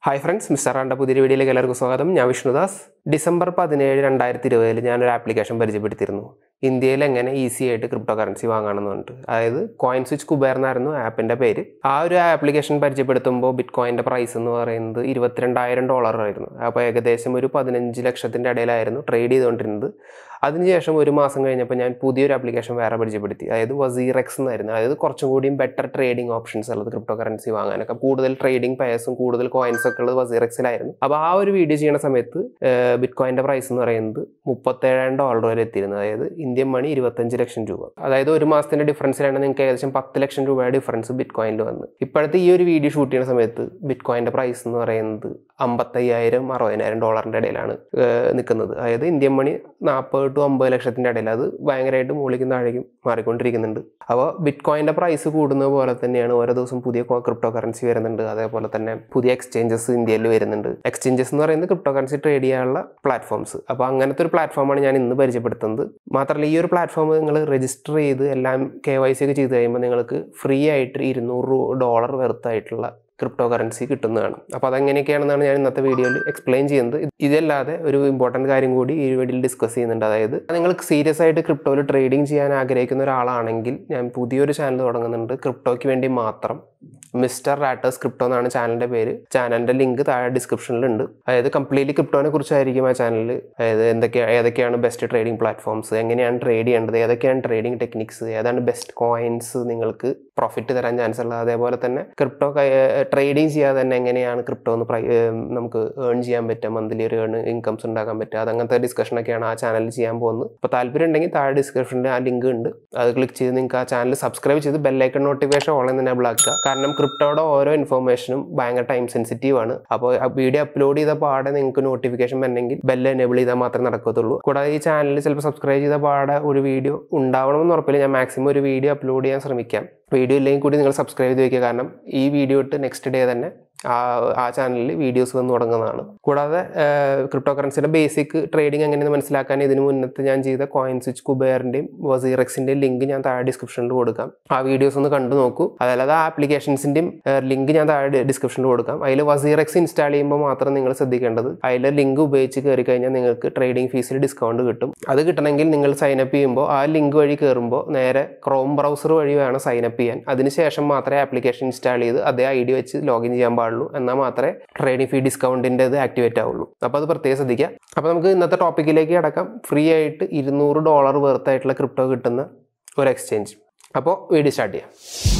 hi friends mister ആണ്ട പുതിയ വീഡിയോയിലേക്ക് എല്ലാവർക്കും സ്വാഗതം ഞാൻ വിഷ്ണുദാസ് ഡിസംബർ പതിനേഴ് രണ്ടായിരത്തി ഇരുപതിൽ ഞാനൊരു ആപ്ലിക്കേഷൻ പരിചയപ്പെടുത്തിയിരുന്നു ഇന്ത്യയിൽ എങ്ങനെ ഈസി ആയിട്ട് ക്രിപ്റ്റോ കറൻസി വാങ്ങാമെന്ന് പറഞ്ഞിട്ട് അതായത് കോയിൻ സ്വിച്ച് കുബേർ എന്നായിരുന്നു ആപ്പിൻ്റെ പേര് ആ ഒരു ആപ്ലിക്കേഷൻ പരിചയപ്പെടുത്തുമ്പോൾ ബിറ്റ് കോയിൻ്റെ പ്രൈസ് എന്ന് പറയുന്നത് ഇരുപത്തിരണ്ടായിരം ഡോളർ ആയിരുന്നു അപ്പോൾ ഏകദേശം ഒരു പതിനഞ്ച് ലക്ഷത്തിൻ്റെ ഇടയിലായിരുന്നു ട്രേഡ് ചെയ്തുകൊണ്ടിരുന്നത് അതിനുശേഷം ഒരു മാസം കഴിഞ്ഞപ്പോൾ ഞാൻ പുതിയൊരു ആപ്ലിക്കേഷൻ വേറെ പരിചയപ്പെടുത്തി അതായത് വസീറെക്സ് എന്നായിരുന്നു അതായത് കുറച്ചും കൂടിയും ബെറ്റർ ട്രേഡിംഗ് ഓപ്ഷൻസ് ഉള്ളത് ക്രിപ്റ്റോ കറൻസി വാങ്ങാനൊക്കെ കൂടുതൽ ട്രേഡിംഗ് പേഴ്സും കൂടുതൽ കോയിൻസ് ഒക്കെ ഉള്ളത് വസീറെക്സിലായിരുന്നു അപ്പോൾ ആ ഒരു വീഡിയോ ചെയ്യുന്ന സമയത്ത് ബിറ്റ് കോയിൻ്റെ പ്രൈസ് എന്ന് പറയുന്നത് മുപ്പത്തേഴായിരം ഡോളർ വരെ എത്തിയിരുന്നു അതായത് ഇന്ത്യൻ മണി ഇരുപത്തഞ്ച് ലക്ഷം രൂപ അതായത് ഒരു മാസത്തിന്റെ ഡിഫറൻസിലാണ് നിങ്ങൾക്ക് ഏകദേശം പത്ത് ലക്ഷം രൂപയുടെ ഡിഫറൻസ് ബിറ്റ് കോയിനിൽ വന്ന് ഇപ്പോഴത്തെ ഈ ഒരു വീഡിയോ ഷൂട്ട് ചെയ്യുന്ന സമയത്ത് ബിറ്റ് കോയിൻ്റെ പ്രൈസ് എന്ന് പറയുന്നത് അമ്പത്തയ്യായിരം അറുപതിനായിരം ഡോളറിൻ്റെ ഇടയിലാണ് ഏഹ് നിൽക്കുന്നത് അതായത് ഇന്ത്യൻ മണി നാൽപ്പത് ടു അമ്പത് ലക്ഷത്തിൻ്റെ ഇടയിൽ അത് ഭയങ്കരമായിട്ട് മുകളിലേക്കും താഴേക്കും മാറിക്കൊണ്ടിരിക്കുന്നുണ്ട് അപ്പോൾ ബിറ്റ് കോയിൻ്റെ പ്രൈസ് കൂടുന്ന പോലെ തന്നെയാണ് ഓരോ ദിവസം പുതിയ ക്രിപ്റ്റോ കറൻസി വരുന്നുണ്ട് അതേപോലെ തന്നെ പുതിയ എക്സ്ചേഞ്ചസ് ഇന്ത്യയിൽ വരുന്നുണ്ട് എക്സ്ചേഞ്ചസ് എന്ന് പറയുന്നത് ക്രിപ്റ്റോ കറൻസി ട്രേഡ് ചെയ്യാനുള്ള പ്ലാറ്റ്ഫോംസ് അപ്പോൾ അങ്ങനത്തെ ഒരു പ്ലാറ്റ്ഫോമാണ് ഞാൻ ഇന്ന് പരിചയപ്പെടുത്തുന്നത് മാത്രമല്ല ഈ ഒരു പ്ലാറ്റ്ഫോം നിങ്ങൾ രജിസ്റ്റർ ചെയ്ത് എല്ലാം കെ വൈ സി ഒക്കെ ചെയ്ത് കഴിയുമ്പോൾ നിങ്ങൾക്ക് ഫ്രീ ആയിട്ട് ഇരുന്നൂറ് ഡോളർ വെറുത്തായിട്ടുള്ള ക്രിപ്റ്റോ കറൻസി കിട്ടുന്നതാണ് അപ്പോൾ അതെങ്ങനെയൊക്കെയാണെന്നാണ് ഞാൻ ഇന്നത്തെ വീഡിയോയിൽ എക്സ്പ്ലെയിൻ ചെയ്യുന്നത് ഇതല്ലാതെ ഒരു ഇമ്പോർട്ടൻറ്റ് കാര്യം കൂടി ഈ വീഡിയോയിൽ ഡിസ്കസ് ചെയ്യുന്നുണ്ട് അതായത് നിങ്ങൾ സീരിയസ് ആയിട്ട് ക്രിപ്റ്റോയിൽ ട്രേഡിംഗ് ചെയ്യാൻ ആഗ്രഹിക്കുന്ന ഒരാളാണെങ്കിൽ ഞാൻ പുതിയൊരു ചാനൽ തുടങ്ങുന്നുണ്ട് ക്രിപ്റ്റോയ്ക്ക് വേണ്ടി മാത്രം മിസ്റ്റർ റാറ്റേഴ്സ് ക്രിപ്റ്റോ എന്നാണ് ചാനലിൻ്റെ പേര് ചാനലിൻ്റെ ലിങ്ക് താഴെ ഡിസ്ക്രിപ്ഷനിലുണ്ട് അതായത് കംപ്ലീറ്റ്ലി ക്രിപ്റ്റോനെ കുറിച്ചായിരിക്കും ആ ചാനലിൽ അതായത് എന്തൊക്കെയാണ് ഏതൊക്കെയാണ് ബെസ്റ്റ് ട്രേഡിംഗ് പ്ലാറ്റ്ഫോംസ് എങ്ങനെയാണ് ട്രേഡ് ചെയ്യേണ്ടത് ഏതൊക്കെയാണ് ട്രേഡിംഗ് ടെക്നിക്സ് ഏതാണ് ബെസ്റ്റ് കോയിൻസ് നിങ്ങൾക്ക് പ്രോഫിറ്റ് തരാൻ ചാൻസ് ഉള്ളത് അതേപോലെ തന്നെ ക്രിപ്റ്റോ ട്രേഡിംഗ് ചെയ്യാതെ തന്നെ എങ്ങനെയാണ് ക്രിപ്റ്റോ എന്ന് പ്രൈ നമുക്ക് ഏൺ ചെയ്യാൻ പറ്റുക മന്ത്ലി ഒരു ഏൺ ഇൻകംസ് ഉണ്ടാക്കാൻ പറ്റുക അതങ്ങനത്തെ ഡിസ്കഷനൊക്കെയാണ് ആ ചാനലിൽ ചെയ്യാൻ പോകുന്നത് അപ്പോൾ താല്പര്യം ഉണ്ടെങ്കിൽ താഴെ ഡിസ്ക്രിപ്ഷനിൽ ആ ലിങ്ക് ഉണ്ട് അത് ക്ലിക്ക് ചെയ്ത് നിങ്ങൾക്ക് ആ ചാനൽ സബ്സ്ക്രൈബ് ചെയ്ത് ബെല്ലൈക്കൺ നോട്ടിഫിക്കേഷൻ ഓൺ എന്ന് എനേബിൾ ആക്കുക കാരണം ക്രിപ്റ്റോയുടെ ഓരോ ഇൻഫർമേഷനും ഭയങ്കര ടൈം സെൻസിറ്റീവ് ആണ് അപ്പോൾ വീഡിയോ അപ്ലോഡ് ചെയ്ത പാടെ നിങ്ങൾക്ക് നോട്ടിഫിക്കേഷൻ വരണമെങ്കിൽ ബെല്ല് എനേബിൾ ചെയ്താൽ മാത്രമേ നടക്കത്തുള്ളൂ കൂടാതെ ഈ ചാനലിൽ ചിലപ്പോൾ സബ്സ്ക്രൈബ് ചെയ്ത പാടെ ഒരു വീഡിയോ ഉണ്ടാവണമെന്ന് ഉറപ്പില്ല ഞാൻ മാക്സിമം ഒരു വീഡിയോ അപ്ലോഡ് ചെയ്യാൻ ശ്രമിക്കാം വീഡിയോ ഇല്ലെങ്കിൽ കൂടി നിങ്ങൾ സബ്സ്ക്രൈബ് ചെയ്ത് വയ്ക്കുക കാരണം ഈ വീഡിയോ ഇട്ട് നെക്സ്റ്റ് ഡേ തന്നെ ആ ആ ചാനലിൽ വീഡിയോസ് വന്ന് തുടങ്ങുന്നതാണ് കൂടാതെ ക്രിപ്റ്റോ കറൻസിയുടെ ബേസിക് ട്രേഡിംഗ് എങ്ങനെയെന്ന് മനസ്സിലാക്കാൻ ഇതിന് മുന്നത്തെ ഞാൻ ചെയ്ത കോയിൻ സ്വിച്ച് കുബേറിൻ്റെയും വസീറക്സിൻ്റെയും ലിങ്ക് ഞാൻ താഴെ ഡിസ്ക്രിപ്ഷനിൽ കൊടുക്കാം ആ വീഡിയോസ് ഒന്ന് കണ്ടു നോക്കൂ അതല്ലാതെ ആ ആപ്ലിക്കേഷൻസിൻ്റെയും ലിങ്ക് ഞാൻ താഴെ ഡിസ്ക്രിപ്ഷനിൽ കൊടുക്കാം അതിൽ വസീറക്സ് ഇൻസ്റ്റാൾ ചെയ്യുമ്പോൾ മാത്രം നിങ്ങൾ ശ്രദ്ധിക്കേണ്ടത് അതിലെ ലിങ്ക് ഉപയോഗിച്ച് കയറി കഴിഞ്ഞാൽ നിങ്ങൾക്ക് ട്രേഡിംഗ് ഫീസിൽ ഡിസ്കൗണ്ട് കിട്ടും അത് കിട്ടണമെങ്കിൽ നിങ്ങൾ സൈനപ്പ് ചെയ്യുമ്പോൾ ആ ലിങ്ക് വഴി കയറുമ്പോൾ നേരെ ക്രോം ബ്രൗസർ വഴി വേണം സൈനപ്പ് ചെയ്യാൻ അതിനുശേഷം മാത്രമേ ആപ്ലിക്കേഷൻ ഇൻസ്റ്റാൾ ചെയ്ത് അതേ ഐ ഡി വെച്ച് ലോഗിൻ ചെയ്യാൻ പാടുള്ളൂ എന്നാൽ മാത്രമേ ട്രേഡിംഗ് ഫീ ഡിസ്കൗണ്ടിൻ്റെ ഇത് ആക്ടിവേറ്റ് ആവുള്ളൂ അപ്പോൾ അത് പ്രത്യേകം ശ്രദ്ധിക്കുക അപ്പോൾ നമുക്ക് ഇന്നത്തെ ടോപ്പിക്കിലേക്ക് കിടക്കാം ഫ്രീ ആയിട്ട് ഇരുന്നൂറ് ഡോളർ വെർത്തായിട്ടുള്ള ക്രിപ്റ്റോ കിട്ടുന്ന ഒരു എക്സ്ചേഞ്ച് അപ്പോൾ വീഡിയോ സ്റ്റാർട്ട് ചെയ്യാം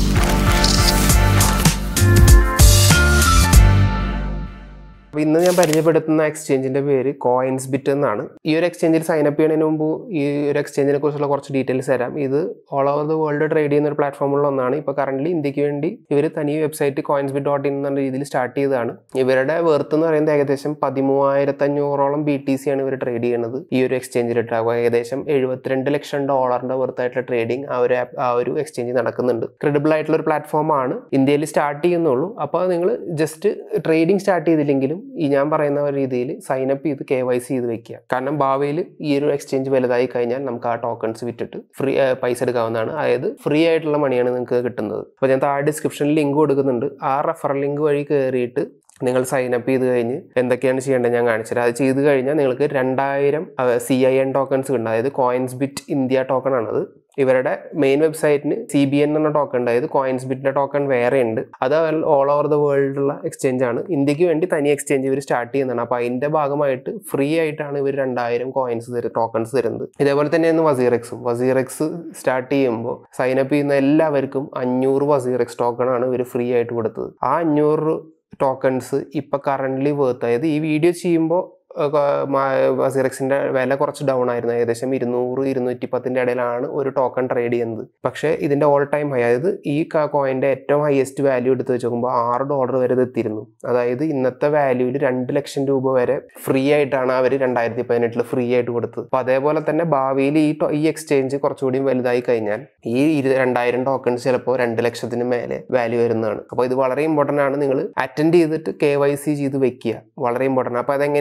അപ്പോൾ ഇന്ന് ഞാൻ പരിചയപ്പെടുത്തുന്ന എക്സ്ചേഞ്ചിന്റെ പേര് കോയിൻസ് ബിറ്റ് എന്നാണ് ഈ ഒരു എക്സ്ചേഞ്ചിൽ സൈനപ്പ് ചെയ്യുന്നതിന് മുമ്പ് ഈ ഒരു എക്സ്ചേഞ്ചിനെ കുറിച്ചുള്ള കുറച്ച് ഡീറ്റെയിൽസ് തരാം ഇത് all over the world trade ചെയ്യുന്ന ഒരു പ്ലാറ്റ്ഫോമുള്ള ഒന്നാണ് ഇപ്പോൾ കറന്റ് ഇന്ത്യക്ക് വേണ്ടി ഇവർ തനി website coins bit dot in എന്ന രീതിയിൽ സ്റ്റാർട്ട് ചെയ്തതാണ് ഇവരുടെ വെർത്ത് എന്ന് പറയുന്നത് ഏകദേശം പതിമൂവായിരത്തി അഞ്ഞൂറോളം ബി ടി സി ആണ് ഇവർ ട്രേഡ് ചെയ്യുന്നത് ഈ ഒരു എക്സ്ചേഞ്ചിൽ ഇട്ടാകുക ഏകദേശം എഴുപത്തിരണ്ട് ലക്ഷം ഡോളറിന്റെ വെർത്തായിട്ടുള്ള ട്രേഡിംഗ് ആ ഒരു ആ ഒരു എക്സ്ചേഞ്ച് നടക്കുന്നുണ്ട് ക്രെഡിബിൾ ആയിട്ടുള്ള ഒരു പ്ലാറ്റ്ഫോമാണ് ഇന്ത്യയിൽ സ്റ്റാർട്ട് ചെയ്യുന്നുള്ളൂ അപ്പോൾ നിങ്ങൾ ജസ്റ്റ് ട്രേഡിംഗ് സ്റ്റാർട്ട് ചെയ്തില്ലെങ്കിലും ഈ ഞാൻ പറയുന്ന രീതിയിൽ സൈനപ്പ് ചെയ്ത് കെ വൈ സി ചെയ്ത് വെക്കുക കാരണം ഭാവിയിൽ ഈ ഒരു എക്സ്ചേഞ്ച് വലുതായി കഴിഞ്ഞാൽ നമുക്ക് ആ ടോക്കൺസ് വിറ്റിട്ട് ഫ്രീ പൈസ എടുക്കാവുന്നതാണ് അതായത് ഫ്രീ ആയിട്ടുള്ള മണിയാണ് നിങ്ങൾക്ക് കിട്ടുന്നത് അപ്പോൾ ഞാൻ താഴെ ഡിസ്ക്രിപ്ഷനിൽ ലിങ്ക് കൊടുക്കുന്നുണ്ട് ആ റെഫറൽ ലിങ്ക് വഴി കയറിയിട്ട് നിങ്ങൾ സൈനപ്പ് ചെയ്ത് കഴിഞ്ഞ് എന്തൊക്കെയാണ് ചെയ്യേണ്ടത് ഞാൻ കാണിച്ചത് അത് ചെയ്ത് കഴിഞ്ഞാൽ നിങ്ങൾക്ക് രണ്ടായിരം സി ഐ എൻ ടോക്കൺസ് കിട്ടും അതായത് കോയിൻസ് ബിറ്റ് ഇന്ത്യ ടോക്കൺ ആണത് ഇവരുടെ മെയിൻ വെബ്സൈറ്റിന് സി ബി എൻ എന്ന ടോക്കൺ ഉണ്ട് അതായത് കോയിൻസ് ബിറ്റിന്റെ ടോക്കൺ വേറെ ഉണ്ട് അത് ഓൾ ഓവർ ദ വേൾഡിലുള്ള എക്സ്ചേഞ്ച് ആണ് ഇന്ത്യക്ക് വേണ്ടി തനി എക്സ്ചേഞ്ച് ഇവർ സ്റ്റാർട്ട് ചെയ്യുന്നതാണ് അപ്പോൾ അതിന്റെ ഭാഗമായിട്ട് ഫ്രീ ആയിട്ടാണ് ഇവർ രണ്ടായിരം കോയിൻസ് തരും ടോക്കൺസ് തരുന്നത് ഇതേപോലെ തന്നെയാണ് വസീറെക്സും വസീറെക്സ് സ്റ്റാർട്ട് ചെയ്യുമ്പോൾ സൈനപ്പ് ചെയ്യുന്ന എല്ലാവർക്കും അഞ്ഞൂറ് വസീറെക്സ് ടോക്കൺ ആണ് ഇവർ ഫ്രീ ആയിട്ട് കൊടുത്തത് ആ അഞ്ഞൂറ് ടോക്കൺസ് ഇപ്പൊ കറന്റ് വേർത്ത് അതായത് ഈ വീഡിയോ ചെയ്യുമ്പോൾ വസീറക്സിന്റെ വില കുറച്ച് ഡൗൺ ആയിരുന്നു ഏകദേശം ഇരുന്നൂറ് ഇരുന്നൂറ്റി പത്തിന്റെ ഇടയിലാണ് ഒരു ടോക്കൺ ട്രേഡ് ചെയ്യുന്നത് പക്ഷേ ഇതിന്റെ ഓൾ ടൈം ഹൈ അതായത് ഈ കോയിന്റെ ഏറ്റവും ഹയസ്റ്റ് വാല്യൂ എടുത്ത് വെച്ച് നോക്കുമ്പോൾ ആറ് ഡോളർ വരെ ഇത് എത്തിയിരുന്നു അതായത് ഇന്നത്തെ വാല്യൂവിൽ രണ്ട് ലക്ഷം രൂപ വരെ ഫ്രീ ആയിട്ടാണ് അവർ രണ്ടായിരത്തി പതിനെട്ടിൽ ഫ്രീ ആയിട്ട് കൊടുത്തത് അപ്പൊ അതേപോലെ തന്നെ ഭാവിയിൽ ഈ ഈ എക്സ്ചേഞ്ച് കുറച്ചുകൂടി വലുതായി കഴിഞ്ഞാൽ ഈ രണ്ടായിരം ടോക്കൺസ് ചിലപ്പോൾ രണ്ട് ലക്ഷത്തിന് മേലെ വാല്യൂ വരുന്നതാണ് അപ്പോൾ ഇത് വളരെ ഇമ്പോർട്ടൻ്റ് ആണ് നിങ്ങൾ അറ്റൻഡ് ചെയ്തിട്ട് കെ വൈ സി ചെയ്ത് വെക്കുക വളരെ ഇമ്പോർട്ടൻ്റ് അപ്പോൾ അതെങ്ങനെയൊക്കെയാണെന്ന്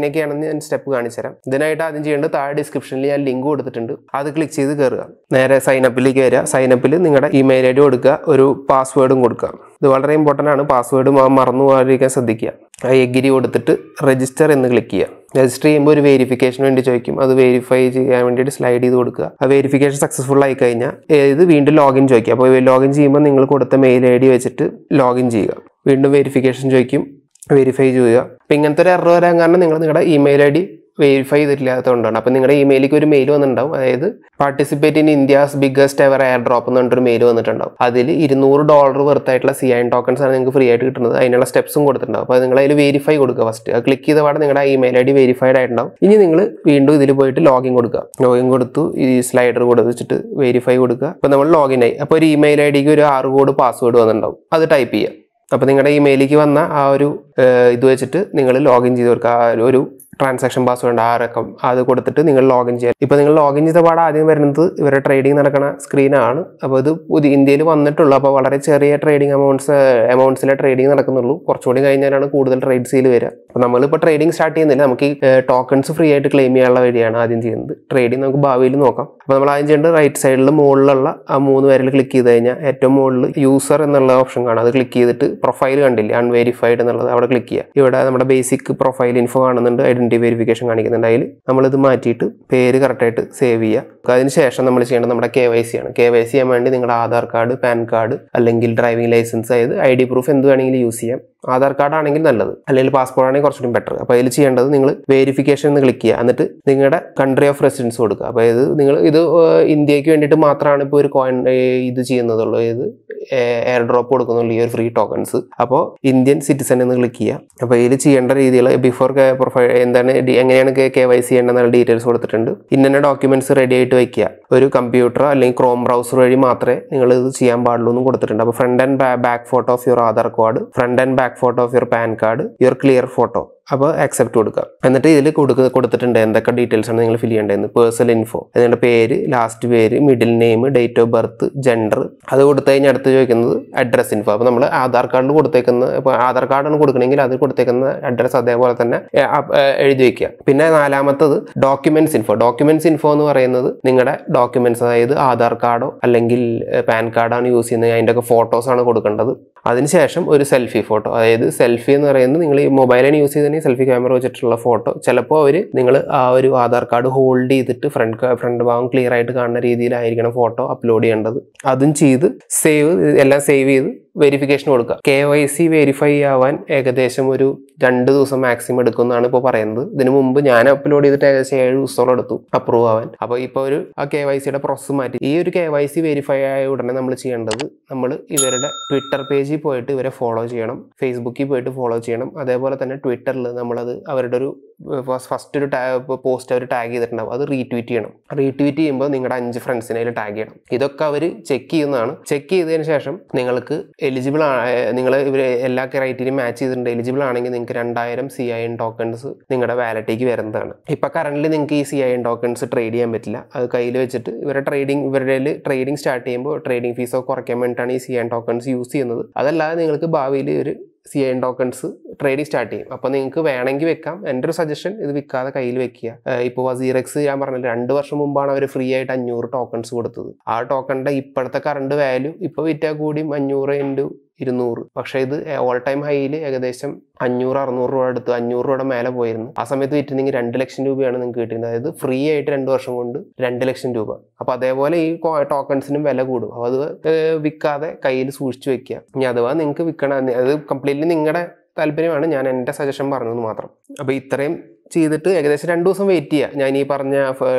ഞാൻ സ്റ്റെപ്പ് കാണിച്ചു തരാം ഇതിനായിട്ട് ആദ്യം ചെയ്യേണ്ടത് താഴെ ഡിസ്ക്രിപ്ഷനിൽ ഞാൻ ലിങ്ക് കൊടുത്തിട്ടുണ്ട് അത് ക്ലിക്ക് ചെയ്ത് കയറുക നേരെ സൈനപ്പിലേക്ക് വരിക സൈനപ്പിൽ നിങ്ങളുടെ ഇമെയിൽ ഐ ഡി കൊടുക്കുക ഒരു പാസ്വേഡും കൊടുക്കുക ഇത് വളരെ ഇമ്പോർട്ടൻ്റ് ആണ് പാസ്വേഡ് മറന്നു പോകാതിരിക്കാൻ ശ്രദ്ധിക്കുക ആ എഗ്രി കൊടുത്തിട്ട് രജിസ്റ്റർ എന്ന് ക്ലിക്ക് ചെയ്യുക രജിസ്റ്റർ ചെയ്യുമ്പോൾ ഒരു വെരിഫിക്കേഷൻ വേണ്ടി ചോദിക്കും അത് വെരിഫൈ ചെയ്യാൻ വേണ്ടിയിട്ട് സ്ലൈഡ് ചെയ്ത് കൊടുക്കുക ആ വെരിഫിക്കേഷൻ സക്സസ്ഫുൾ ആയി കഴിഞ്ഞാൽ ഇത് വീണ്ടും ലോഗിൻ ചോദിക്കുക അപ്പോൾ ലോഗിൻ ചെയ്യുമ്പോൾ നിങ്ങൾ കൊടുത്ത മെയിൽ ഐ ഡി വെച്ചിട്ട് ലോഗിൻ ചെയ്യുക വീണ്ടും വെരിഫിക്കേഷൻ ചോദിക്കും വെരിഫൈ ചെയ്യുക അപ്പം ഇങ്ങനത്തെ ഒരു എറർ വരാൻ കാരണം നിങ്ങൾ നിങ്ങളുടെ ഇമെയിൽ ഐ ഡി വെരിഫൈ ചെയ്തിട്ടില്ലാത്തതുകൊണ്ടാണ് അപ്പം നിങ്ങളുടെ ഇമെയിലേക്ക് ഒരു മെയിൽ വന്നിട്ടുണ്ടാവും അതായത് participate in India's biggest ever airdrop എന്ന് പറഞ്ഞിട്ടൊരു മെയിൽ വന്നിട്ടുണ്ടാവും അതിൽ ഇരുന്നൂറ് ഡോളർ വെറുത്തായിട്ടുള്ള സി ഐൻ ടോക്കൺസ് ആണ് നിങ്ങൾക്ക് ഫ്രീ ആയിട്ട് കിട്ടുന്നത് അതിനുള്ള സ്റ്റെപ്സും കൊടുത്തിട്ടുണ്ടാവും അപ്പോൾ നിങ്ങൾ അതിൽ വെരിഫൈ കൊടുക്കുക ഫസ്റ്റ് ക്ലിക്ക് ചെയ്ത പാടെ നിങ്ങളുടെ ഇമെയിൽ ഐ ഡി വെരിഫൈഡ് ആയിട്ടുണ്ടാവും ഇനി നിങ്ങൾ വീണ്ടും ഇതിൽ പോയിട്ട് ലോഗിൻ കൊടുക്കുക ലോഗിൻ കൊടുത്തു ഈ സ്ലൈഡർ കൊടുത്തിട്ട് വെരിഫൈ കൊടുക്കുക അപ്പോൾ നമ്മൾ ലോഗിൻ ആയി അപ്പോൾ ഒരു ഇമെയിൽ ഐ ഡിക്ക് ഒരു ആറ് കോഡ് പാസ്വേഡ് വന്നിട്ടുണ്ടാവും അത് ടൈപ്പ് ചെയ്യുക അപ്പോൾ നിങ്ങളുടെ ഇമെയിലേക്ക് വന്ന ആ ഒരു ഏഹ്, ഇത് വെച്ചിട്ട് നിങ്ങൾ ലോഗിൻ ചെയ്ത് കൊടുക്കുക ആ ഒരു- ഒരു ട്രാൻസാക്ഷൻ പാസ്വേഡ് ആ റക്കം അത് കൊടുത്തിട്ട് നിങ്ങൾ ലോഗിൻ ചെയ്യുക ഇപ്പോൾ നിങ്ങൾ ലോഗിൻ ചെയ്ത പാടെ ആദ്യം വരുന്നത് ഇവരുടെ ട്രേഡിംഗ് നടക്കുന്ന സ്ക്രീനാണ് അപ്പോൾ ഇത് പുതിയ ഇന്ത്യയിൽ വന്നിട്ടുള്ളൂ അപ്പോൾ വളരെ ചെറിയ ട്രേഡിംഗ് എമൗണ്ട്സ് എമൗണ്ട്സിലെ ട്രേഡിംഗ് നടക്കുന്നുള്ളൂ കുറച്ചുകൂടി കഴിഞ്ഞാലാണ് കൂടുതൽ ട്രേഡ്സിൽ വരിക അപ്പോൾ നമ്മളിപ്പോൾ ട്രേഡിംഗ് സ്റ്റാർട്ട് ചെയ്യുന്നില്ല നമുക്ക് ഈ ടോക്കൺസ് ഫ്രീ ആയിട്ട് ക്ലെയിം ചെയ്യാനുള്ള വഴിയാണ് ആദ്യം ചെയ്യുന്നത് ട്രേഡിംഗ് നമുക്ക് ഭാവിയിൽ നോക്കാം അപ്പോൾ നമ്മൾ ആദ്യം ചെയ്യേണ്ടത് റൈറ്റ് സൈഡിൽ മുകളിലുള്ള ആ മൂന്ന് പേരിൽ ക്ലിക്ക് ചെയ്ത് കഴിഞ്ഞാൽ ഏറ്റവും മുകളിൽ യൂസർ എന്നുള്ള ഓപ്ഷൻ കാണാം അത് ക്ലിക്ക് ചെയ്തിട്ട് പ്രൊഫൈൽ കണ്ടില്ലേ അൺവെരിഫൈഡ് എന്നുള്ളത് അവിടെ ക്ലിക്ക് ചെയ്യുക ഇവിടെ നമ്മുടെ ബേസിക് പ്രൊഫൈൽ ഇൻഫോ കാണുന്നുണ്ട് ഐഡന്റിറ്റി വെരിഫിക്കേഷൻ കാണിക്കുന്നുണ്ട് അതിൽ നമ്മളിത് മാറ്റിയിട്ട് പേര് കറക്റ്റായിട്ട് സേവ് ചെയ്യുക അതിന് ശേഷം നമ്മൾ ചെയ്യേണ്ടത് നമ്മുടെ കെ വൈ സി ആണ് കെ വൈ സി ചെയ്യാൻ വേണ്ടി നിങ്ങളുടെ ആധാർ കാർഡ് പാൻ കാർഡ് അല്ലെങ്കിൽ ഡ്രൈവിംഗ് ലൈസൻസ് അതായത് ഐ ഡി പ്രൂഫ് എന്ത് വേണമെങ്കിലും യൂസ് ചെയ്യാം ആധാർ കാർഡ് ആണെങ്കിൽ നല്ലത് അല്ലെങ്കിൽ പാസ്പോർട്ട് ആണെങ്കിൽ കുറച്ചുകൂടി ബെറ്റർ അപ്പോൾ അതിൽ ചെയ്യേണ്ടത് നിങ്ങൾ വെരിഫിക്കേഷൻ എന്ന് ക്ലിക്ക് ചെയ്യുക എന്നിട്ട് നിങ്ങളുടെ കൺട്രി ഓഫ് റെസിഡൻസ് കൊടുക്കുക അപ്പോൾ ഇത് നിങ്ങൾ ഇത് ഏഹ്, ഇന്ത്യക്ക് വേണ്ടിയിട്ട് മാത്രമാണ് ഇപ്പോൾ ഒരു കോയിൻ ഇത് ചെയ്യുന്നതുള്ളൂ ഇത് എയർ ഡ്രോപ്പ് കൊടുക്കുന്നുള്ളൂ ഈ ഒരു ഫ്രീ ടോക്കൺസ് അപ്പോൾ ഇന്ത്യൻ സിറ്റിസൺ എന്ന് ക്ലിക്ക് ചെയ്യുക അപ്പോൾ ഇതിൽ ചെയ്യേണ്ട രീതികൾ ബിഫോർ പ്രൊഫൈൽ എന്താണ് ഡി- എങ്ങനെയാണ് കെ വൈ സി ചെയ്യേണ്ടതെന്നുള്ള ഡീറ്റെയിൽസ് കൊടുത്തിട്ടുണ്ട് ഇന്ന ഡോക്യുമെന്റ്സ് റെഡി ആയിട്ട് വയ്ക്കുക ഒരു കമ്പ്യൂട്ടർ അല്ലെങ്കിൽ ക്രോം ബ്രൗസർ വഴി മാത്രമേ നിങ്ങൾ ഇത് ചെയ്യാൻ പാടുള്ളൂ എന്ന് കൊടുത്തിട്ടുണ്ട് അപ്പോൾ front and back photo of your Aadhaar card front and back photo of your PAN card your clear photo അപ്പോൾ ആക്സെപ്റ്റ് കൊടുക്കുക എന്നിട്ട് ഇതിൽ കൊടുക്ക കൊടുത്തിട്ടുണ്ട് എന്തൊക്കെ ഡീറ്റെയിൽസ് ആണ് നിങ്ങൾ ഫിൽ ചെയ്യേണ്ടതെന്ന് പേഴ്സണൽ ഇൻഫോ നിങ്ങളുടെ പേര് ലാസ്റ്റ് പേര് middle name date of birth gender അത് കൊടുത്തു കഴിഞ്ഞാൽ അടുത്ത് ചോദിക്കുന്നത് അഡ്രസ് ഇൻഫോ അപ്പോൾ നമ്മൾ ആധാർ കാർഡിൽ കൊടുത്തേക്കുന്ന ഇപ്പോൾ ആധാർ കാർഡാണ് കൊടുക്കണമെങ്കിൽ അത് കൊടുത്തേക്കുന്ന അഡ്രസ് അതേപോലെ തന്നെ ഏ, അ- ഏ, എഴുതി വെക്കുക പിന്നെ നാലാമത്തത് ഡോക്യുമെന്റ്സ് ഇൻഫോ ഡോക്യുമെന്റ്സ് ഇൻഫോ എന്ന് പറയുന്നത് നിങ്ങളുടെ ഡോക്യുമെന്റ്സ് അതായത് ആധാർ കാർഡോ അല്ലെങ്കിൽ പാൻ കാർഡാണ് യൂസ് ചെയ്യുന്നത് അതിൻ്റെ ഒക്കെ ഫോട്ടോസ് ആണ് കൊടുക്കേണ്ടത് അതിനുശേഷം ഒരു സെൽഫി ഫോട്ടോ അതായത് സെൽഫി എന്ന് പറയുന്നത് നിങ്ങൾ ഈ മൊബൈലാണ് യൂസ് ചെയ്തിട്ടുണ്ടെങ്കിൽ സെൽഫി ക്യാമറ വെച്ചിട്ടുള്ള ഫോട്ടോ ചിലപ്പോൾ അവർ നിങ്ങൾ ആ ഒരു ആധാർ കാർഡ് ഹോൾഡ് ചെയ്തിട്ട് ഫ്രണ്ട് ഫ്രണ്ട് ഭാഗം ക്ലിയർ ആയിട്ട് കാണുന്ന രീതിയിലായിരിക്കണം ഫോട്ടോ അപ്ലോഡ് ചെയ്യേണ്ടത് അതും ചെയ്ത് സേവ് എല്ലാം സേവ് ചെയ്ത് വെരിഫിക്കേഷൻ കൊടുക്കുക കെ വൈ സി വെരിഫൈ ആവാൻ ഏകദേശം ഒരു രണ്ട് ദിവസം മാക്സിമം എടുക്കുമെന്നാണ് ഇപ്പോൾ പറയുന്നത് ഇതിനു മുമ്പ് ഞാൻ അപ്ലോഡ് ചെയ്തിട്ട് ഏകദേശം ഏഴ് ദിവസത്തോളം എടുത്തു അപ്രൂവ് ആവാൻ അപ്പോൾ ഇപ്പോൾ ഒരു ആ കെ വൈ സിയുടെ പ്രോസസ്സ് മാറ്റി ഈ ഒരു കെ വൈ സി വെരിഫൈ ആയ ഉടനെ നമ്മൾ ചെയ്യേണ്ടത് നമ്മൾ ഇവരുടെ ട്വിറ്റർ പേജിൽ പോയിട്ട് ഇവരെ ഫോളോ ചെയ്യണം ഫേസ്ബുക്കിൽ പോയിട്ട് ഫോളോ ചെയ്യണം അതേപോലെ തന്നെ ട്വിറ്ററിൽ നമ്മളത് അവരുടെ ഒരു ഫസ്റ്റ് ഒരു പോസ്റ്റ് അവർ ടാഗ് ചെയ്തിട്ടുണ്ടാവും അത് റീട്വീറ്റ് ചെയ്യണം റീട്വീറ്റ് ചെയ്യുമ്പോൾ നിങ്ങളുടെ അഞ്ച് ഫ്രണ്ട്സിനെ അതിൽ ടാഗ് ചെയ്യണം ഇതൊക്കെ അവർ ചെക്ക് ചെയ്യുന്നതാണ് ചെക്ക് ചെയ്തതിന് ശേഷം നിങ്ങൾക്ക് എലിജിബിൾ നിങ്ങൾ ഇവർ എല്ലാ ക്രൈറ്റീരിയയും മാച്ച് ചെയ്തിട്ടുണ്ട് എലിജിബിൾ ആണെങ്കിൽ നിങ്ങൾക്ക് രണ്ടായിരം സി ഐ എൻ ടോക്കൺസ് നിങ്ങളുടെ വാലറ്റിലേക്ക് വരുന്നതാണ് ഇപ്പം കറന്റ് നിങ്ങൾക്ക് ഈ C I N tokens trade ചെയ്യാൻ പറ്റില്ല അത് കയ്യിൽ വെച്ചിട്ട് ഇവരുടെ ട്രേഡിംഗ് ഇവരുടെ ട്രേഡിംഗ് സ്റ്റാർട്ട് ചെയ്യുമ്പോൾ ട്രേഡിംഗ് ഫീസൊക്കെ കുറയ്ക്കാൻ വേണ്ടിയിട്ടാണ് ഈ C I N tokens use ചെയ്യുന്നത് അതല്ലാതെ നിങ്ങൾക്ക് ഭാവിയിൽ ഒരു C I N tokens trading start ചെയ്യും അപ്പോൾ നിങ്ങൾക്ക് വേണമെങ്കിൽ വെക്കാം എൻ്റെ ഒരു സജഷൻ ഇത് വിൽക്കാതെ കയ്യിൽ വെക്കുക ഇപ്പോൾ വസീറക്സ് ഞാൻ പറഞ്ഞില്ല രണ്ട് വർഷം മുമ്പാണ് അവർ ഫ്രീ ആയിട്ട് അഞ്ഞൂറ് ടോക്കൺസ് കൊടുത്തത് ആ ടോക്കണിൻ്റെ ഇപ്പോഴത്തെ കറണ്ട് വാല്യൂ ഇപ്പോൾ വിറ്റാൽ കൂടിയും അഞ്ഞൂറ് ഇൻറ്റു ഇരുന്നൂറ് പക്ഷേ ഇത് ഓൾ ടൈം ഹൈയിൽ ഏകദേശം അഞ്ഞൂറ് അറുന്നൂറ് രൂപ അടുത്ത് അഞ്ഞൂറ് രൂപയുടെ മേലെ പോയിരുന്നു ആ സമയത്ത് വിറ്റിരുന്നെങ്കിൽ രണ്ട് ലക്ഷം രൂപയാണ് നിങ്ങൾക്ക് കിട്ടിയിരുന്നത് അതായത് ഫ്രീ ആയിട്ട് രണ്ട് വർഷം കൊണ്ട് രണ്ട് ലക്ഷം രൂപ അപ്പോൾ അതേപോലെ ഈ ടോക്കൺസിനും വില കൂടും അപ്പോൾ അത് ഏഹ് വിൽക്കാതെ കയ്യിൽ സൂക്ഷിച്ചു വെക്കുക ഇനി അഥവാ നിങ്ങൾക്ക് വിൽക്കണം അത് കംപ്ലീറ്റ്ലി നിങ്ങളുടെ താല്പര്യമാണ് ഞാൻ എൻ്റെ സജഷൻ പറഞ്ഞത് മാത്രം അപ്പോൾ ഇത്രയും ചെയ്തിട്ട് ഏകദേശം രണ്ട് ദിവസം വെയിറ്റ് ചെയ്യുക ഞാൻ ഈ പറഞ്ഞ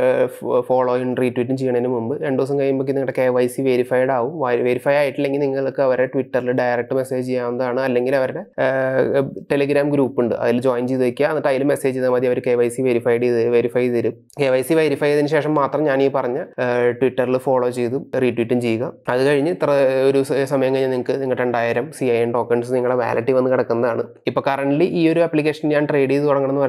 ഫോളോയും റീട്വീറ്റും ചെയ്യുന്നതിന് മുമ്പ് രണ്ട് ദിവസം കഴിയുമ്പോൾ നിങ്ങളുടെ കെ വൈ സി വെരിഫൈഡ് ആവും വെരിഫൈ ആയിട്ടില്ലെങ്കിൽ നിങ്ങൾക്ക് അവരെ ട്വിറ്ററിൽ ഡയറക്റ്റ് മെസ്സേജ് ചെയ്യാവുന്നതാണ് അല്ലെങ്കിൽ അവരുടെ ടെലിഗ്രാം ഗ്രൂപ്പ് ഉണ്ട് അതിൽ ജോയിൻ ചെയ്ത് വെക്കുക എന്നിട്ട് അതിൽ മെസ്സേജ് ചെയ്താൽ മതി അവർ കെ വൈ സി വെരിഫൈഡ് ചെയ്ത് വെരിഫൈ ചെയ്ത് തരും കെ വൈ സി വെരിഫൈ ചെയ്തതിന് ശേഷം മാത്രം ഞാൻ ഈ പറഞ്ഞ ട്വിറ്ററിൽ ഫോളോ ചെയ്ത് റീട്വീറ്റും ചെയ്യുക അത് കഴിഞ്ഞ് ഇത്ര ഒരു സ- സമയം കഴിഞ്ഞ് നിങ്ങൾക്ക് നിങ്ങളുടെ രണ്ടായിരം സി ഐ എൻ ടോക്കൺസ് നിങ്ങളുടെ വാലറ്റിൽ വന്ന് കിടക്കുന്നതാണ് ഇപ്പോൾ കറന്റ് ഈ ഒരു ആപ്ലിക്കേഷൻ ഞാൻ ട്രേഡ് ചെയ്ത് തുടങ്ങണം എന്ന് പറയുന്നത് കാരണം ഒരു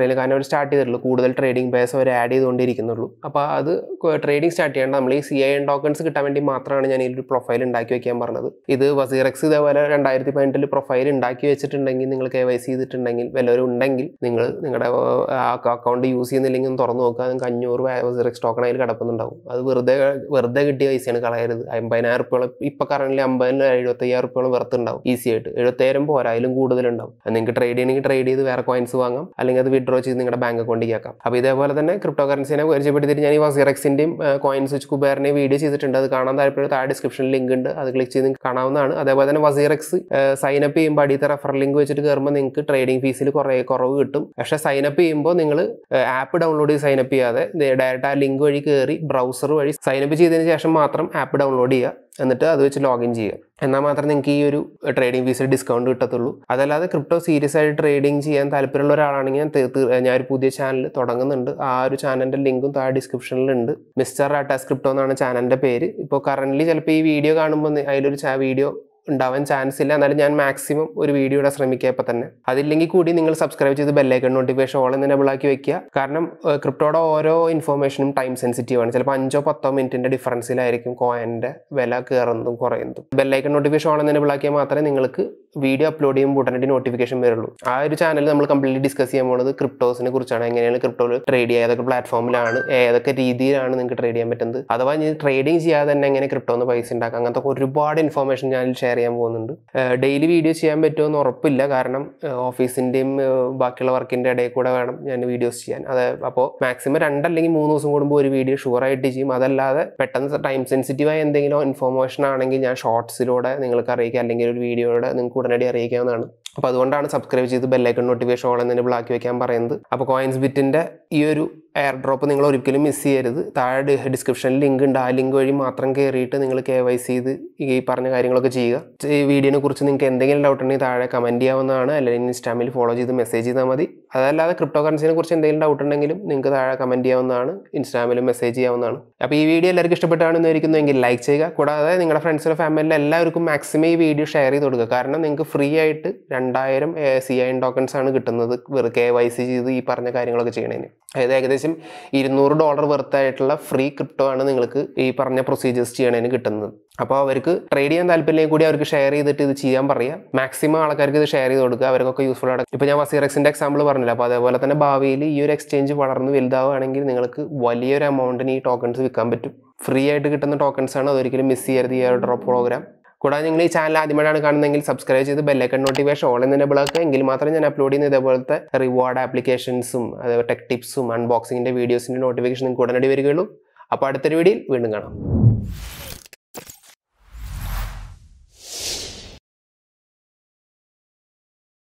സ്റ്റാർട്ട് ചെയ്തിട്ടുള്ളൂ കൂടുതൽ ട്രേഡിംഗ് പേസ് അവർ ആഡ് ചെയ്തുകൊണ്ടിരിക്കുന്നുള്ളൂ അപ്പോൾ അത് ട്രേഡിംഗ് സ്റ്റാർട്ട് ചെയ്യേണ്ട നമ്മൾ ഈ സി ഐ എൻ ടോക്കൺസ് കിട്ടാൻ വേണ്ടി മാത്രമാണ് ഞാൻ ഈ ഒരു പ്രൊഫൈൽ ഉണ്ടാക്കി വെക്കാൻ പറഞ്ഞത് ഇത് വസീറക്സ് ഇതേപോലെ രണ്ടായിരത്തി പതിനെട്ടിൽ പ്രൊഫൈൽ ഉണ്ടാക്കി വെച്ചിട്ടുണ്ടെങ്കിൽ നിങ്ങൾ കെ വൈ സി ചെയ്തിട്ടുണ്ടെങ്കിൽ വല്ലവരും ഉണ്ടെങ്കിൽ നിങ്ങൾ നിങ്ങളുടെ അക്കൗണ്ട് യൂസ് ചെയ്യുന്നില്ലെങ്കിൽ ഒന്ന് തുറന്ന് നോക്കുക നിങ്ങൾക്ക് അഞ്ഞൂറ് വസീറക്സ് ടോക്കൺ അതിൽ കിടക്കുന്നുണ്ടാവും അത് വെറുതെ വെറുതെ കിട്ടിയ പൈസയാണ് കളയരുത് അമ്പതിനായിരം റുപ്യോളം ഇപ്പം കറന്റ് അമ്പതിന് എഴുപത്തയ്യായിരം റുപ്യോളം വെറുതെ ഉണ്ടാവും ഈസി ആയിട്ട് എഴുപത്തയ്യായിരം പോരാ അതിലും കൂടുതലുണ്ടാവും അത് നിങ്ങൾക്ക് ട്രേഡ് ചെയ്യണമെങ്കിൽ ട്രേഡ് ചെയ്ത് വേറെ കോയിൻസ് വാങ്ങാം അല്ലെങ്കിൽ അത് വിഡ്രോ ചെയ്ത് നിങ്ങളുടെ ബാങ്ക് അക്കൗണ്ടിലേക്ക് ആക്കാം അപ്പോൾ ഇതേപോലെ തന്നെ ക്രിപ്റ്റോ കറൻസിനെ പരിചയപ്പെടുത്തിയിട്ട് ഞാൻ ഈ വസിറക്സിൻ്റെയും കോയിൻസ് വെച്ച് കുബേറിനെയും വീഡിയോ ചെയ്തിട്ടുണ്ട് അത് കാണാൻ താല്പര്യം താഴെ ഡിസ്ക്രിപ്ഷനിൽ ലിങ്ക് ഉണ്ട് അത് ക്ലിക്ക് ചെയ്ത് നിങ്ങൾക്ക് കാണാവുന്നതാണ് അതേപോലെ തന്നെ വസീറക്സ് സൈൻ അപ്പ് ചെയ്യുമ്പോൾ അടിയത്തെ റെഫർ ലിങ്ക് വെച്ചിട്ട് കയറുമ്പോൾ നിങ്ങൾക്ക് ട്രേഡിംഗ് ഫീസിൽ കുറേ കുറവ് കിട്ടും പക്ഷേ സൈൻ അപ്പ് ചെയ്യുമ്പോൾ നിങ്ങൾ ആപ്പ് ഡൗൺലോഡ് ചെയ്ത് സൈൻ അപ്പ് ചെയ്യാതെ ഡയറക്റ്റ് ആ ലിങ്ക് വഴി കയറി ബ്രൗസർ വഴി സൈൻ അപ്പ് ചെയ്തതിന് ശേഷം മാത്രം ആപ്പ് ഡൗൺലോഡ് ചെയ്യുക എന്നിട്ട് അത് വെച്ച് ലോഗിൻ ചെയ്യുക എന്നാൽ മാത്രമേ നിങ്ങൾക്ക് ഈ ഒരു ട്രേഡിംഗ് ഫീസിൽ ഡിസ്കൗണ്ട് കിട്ടത്തുള്ളൂ അതല്ലാതെ ക്രിപ്റ്റോ സീരിയസ് ആയിട്ട് ട്രേഡിംഗ് ചെയ്യാൻ താല്പര്യമുള്ള ഒരാളാണെങ്കിൽ ഞാൻ തീ- തീ- ഞാൻ ഒരു പുതിയ ചാനൽ തുടങ്ങുന്നുണ്ട് ആ ഒരു ചാനലിൻ്റെ ലിങ്കും താഴെ ഡിസ്ക്രിപ്ഷനിലുണ്ട് മിസ്റ്റർ റാറ്റാസ് ക്രിപ്റ്റോ എന്നാണ് ചാനലിൻ്റെ പേര് ഇപ്പോൾ കറൻ്റ്ലി ചിലപ്പോൾ ഈ വീഡിയോ കാണുമ്പോൾ നി- അതിലൊരു ചാ വീഡിയോ ഉണ്ടാവാൻ ചാൻസ് ഇല്ല എന്നാലും ഞാൻ മാക്സിമം ഒരു വീഡിയോ ഇടാൻ ശ്രമിക്കുക ഇപ്പം തന്നെ അതില്ലെങ്കിൽ കൂടി നിങ്ങൾ സബ്സ്ക്രൈബ് ചെയ്ത് ബെല്ലൈക്കൺ നോട്ടിഫിക്കേഷൻ ഓൾ എന്ന് എനബിൾ ആക്കി വെക്കുക കാരണം ക്രിപ്റ്റോയുടെ ഓരോ ഇൻഫോർമേഷനും ടൈം സെൻസിറ്റീവ് ആണ് ചിലപ്പോൾ അഞ്ചോ പത്തോ മിനിറ്റിന്റെ ഡിഫറൻസിലായിരിക്കും കോയിൻ്റെ വില കയറുന്നതും കുറയുന്നതും ബെല്ലൈക്കൺ നോട്ടിഫിക്കേഷൻ ഓൾ എന്ന് എനബിൾ ആക്കിയാൽ മാത്രമേ നിങ്ങൾക്ക് വീഡിയോ അപ്ലോഡ് ചെയ്യുമ്പോൾ ഉടനടി നോട്ടിഫിക്കേഷൻ വരുള്ളൂ ആ ഒരു ചാനൽ നമ്മൾ കംപ്ലീറ്റ്ലി ഡിസ്കസ് ചെയ്യാൻ പോകുന്നത് ക്രിപ്റ്റോസിനെ കുറിച്ചാണ് എങ്ങനെയാണ് ക്രിപ്റ്റോയിൽ ട്രേഡ് ചെയ്യുക ഏതൊക്കെ പ്ലാറ്റ്ഫോമിലാണ് ഏതൊക്കെ രീതിയിലാണ് നിങ്ങൾക്ക് ട്രേഡ് ചെയ്യാൻ പറ്റുന്നത് അഥവാ ഇനി ട്രേഡിംഗ് ചെയ്യാതെ തന്നെ എങ്ങനെ ക്രിപ്റ്റോന്ന് പൈസ ഉണ്ടാക്കാം അങ്ങനത്തെ ഒരുപാട് ഇൻഫോർമേഷൻ ഞാൻ ഷെയർ ചെയ്യാൻ പോകുന്നുണ്ട് ഡെയിലി വീഡിയോ ചെയ്യാൻ പറ്റുമെന്ന് ഉറപ്പില്ല കാരണം ഓഫീസിൻ്റെയും ബാക്കിയുള്ള വർക്കിൻ്റെ ഇടയിൽ കൂടെ വേണം ഞാൻ വീഡിയോസ് ചെയ്യാൻ അത് അപ്പോൾ മാക്സിമം രണ്ടല്ലെങ്കിൽ മൂന്ന് ദിവസം കൂടുമ്പോൾ ഒരു വീഡിയോ ഷുവറായിട്ട് ചെയ്യും അതല്ലാതെ പെട്ടെന്ന് ടൈം സെൻസിറ്റീവായ എന്തെങ്കിലും ഇൻഫോർമേഷൻ ആണെങ്കിൽ ഞാൻ ഷോർട്സിലൂടെ നിങ്ങൾക്ക് അറിയിക്കാം അല്ലെങ്കിൽ ഒരു വീഡിയോയുടെ നിങ്ങൾക്ക് ഉടനടി അറിയിക്കാവുന്നതാണ് അപ്പോൾ അതുകൊണ്ടാണ് സബ്സ്ക്രൈബ് ചെയ്ത് ബെല്ലൈക്കൺ നോട്ടിഫിക്കേഷൻ ഓൾ എന്നതിന് ബ്ലാക്കി വെക്കാൻ പറയുന്നത് അപ്പോൾ കോയിൻസ് ബിറ്റിൻ്റെ ഈ ഒരു എയർ ഡ്രോപ്പ് നിങ്ങൾ ഒരിക്കലും മിസ് ചെയ്യരുത് താഴെ ഡിസ്ക്രിപ്ഷനിൽ ലിങ്ക് ഉണ്ട് ആ ലിങ്ക് വഴി മാത്രം കയറിയിട്ട് നിങ്ങൾ കെ വൈ സി ചെയ്ത് ഈ പറഞ്ഞ കാര്യങ്ങളൊക്കെ ചെയ്യുക ഈ വീഡിയോനെ കുറിച്ച് നിങ്ങൾക്ക് എന്തെങ്കിലും ഡൗട്ട് ഉണ്ടെങ്കിൽ താഴെ കമൻറ്റ് ചെയ്യാവുന്നതാണ് അല്ലെങ്കിൽ ഇൻസ്റ്റാമിൽ ഫോളോ ചെയ്ത് മെസ്സേജ് ചെയ്താൽ മതി അതല്ലാതെ ക്രിപ്റ്റോ കറൻസിനെ കുറിച്ച് എന്തെങ്കിലും ഡൗട്ട് ഉണ്ടെങ്കിലും നിങ്ങൾക്ക് താഴെ കമൻറ്റ് ചെയ്യാവുന്നതാണ് ഇൻസ്റ്റാമിൽ മെസ്സേജ് ചെയ്യാവുന്നതാണ് അപ്പോൾ ഈ വീഡിയോ എല്ലാവർക്കും ഇഷ്ടപ്പെട്ടാണെന്ന് ഇരിക്കുന്നുവെങ്കിൽ ലൈക്ക് ചെയ്യുക കൂടാതെ നിങ്ങളുടെ ഫ്രണ്ട്സിനും ഫാമിലിയിലും എല്ലാവർക്കും മാക്സിമം ഈ വീഡിയോ ഷെയർ ചെയ്ത് കൊടുക്കുക കാരണം നിങ്ങൾക്ക് ഫ്രീ ആയിട്ട് രണ്ടായിരം സി ഐ എൻ ടോക്കൺസ് ആണ് കിട്ടുന്നത് വെറുതെ കെ വൈ സി ചെയ്ത് ഈ പറഞ്ഞ കാര്യങ്ങളൊക്കെ ചെയ്യണതിന് അതായത് ഏകദേശം ഇരുന്നൂറ് ഡോളർ വെർത്തായിട്ടുള്ള ഫ്രീ ക്രിപ്റ്റോ ആണ് നിങ്ങൾക്ക് ഈ പറഞ്ഞ പ്രൊസീജിയേഴ്സ് ചെയ്യണതിന് കിട്ടുന്നത് അപ്പോൾ അവർക്ക് ട്രേഡ് ചെയ്യാൻ താല്പര്യം കൂടി അവർക്ക് ഷെയർ ചെയ്തിട്ട് ഇത് ചെയ്യാൻ പറയുക മാക്സിമം ആൾക്കാർക്ക് ഇത് ഷെയർ ചെയ്ത് കൊടുക്കുക അവർക്കൊക്കെ യൂസ്ഫുൾ ആണ് ഇപ്പോൾ ഞാൻ വസീറക്സിൻ്റെ എക്സാമ്പിൾ പറഞ്ഞില്ല അപ്പോൾ അതേപോലെ തന്നെ ഭാവിയിൽ ഈ ഒരു എക്സ്ചേഞ്ച് വളർന്ന് വലുതാവുകയാണെങ്കിൽ നിങ്ങൾക്ക് വലിയൊരു എമൗണ്ടിന് ഈ ടോക്കൺസ് വിൽക്കാൻ പറ്റും ഫ്രീ ആയിട്ട് കിട്ടുന്ന ടോക്കൺസ് ആണ് അതൊരിക്കലും മിസ് ചെയ്യരുത് ഈ ഒരു ഡ്രോപ്പ് പ്രോഗ്രാം കൂടാതെ നിങ്ങൾ ഈ ചാനൽ ആദ്യമായിട്ടാണ് കാണുന്നതെങ്കിൽ സബ്സ്ക്രൈബ് ചെയ്ത് ബെല്ലൈക്കൺ നോട്ടിഫിക്കേഷൻ ഓൾ എന്ന് എനബിൾ ആക്കുക എങ്കിൽ മാത്രമേ ഞാൻ അപ്ലോഡ് ചെയ്യുന്ന ഇതേപോലത്തെ റിവാർഡ് ആപ്ലിക്കേഷൻസും അതേപോലെ ടെക് ടിപ്സും അൺബോക്സിങ്ങിൻ്റെ വീഡിയോസിൻ്റെ നോട്ടിഫിക്കേഷൻ നിങ്ങൾക്ക് ഉടനടി വരികയുള്ളൂ അപ്പോൾ അടുത്തൊരു വീഡിയോയിൽ വീണ്ടും കാണാം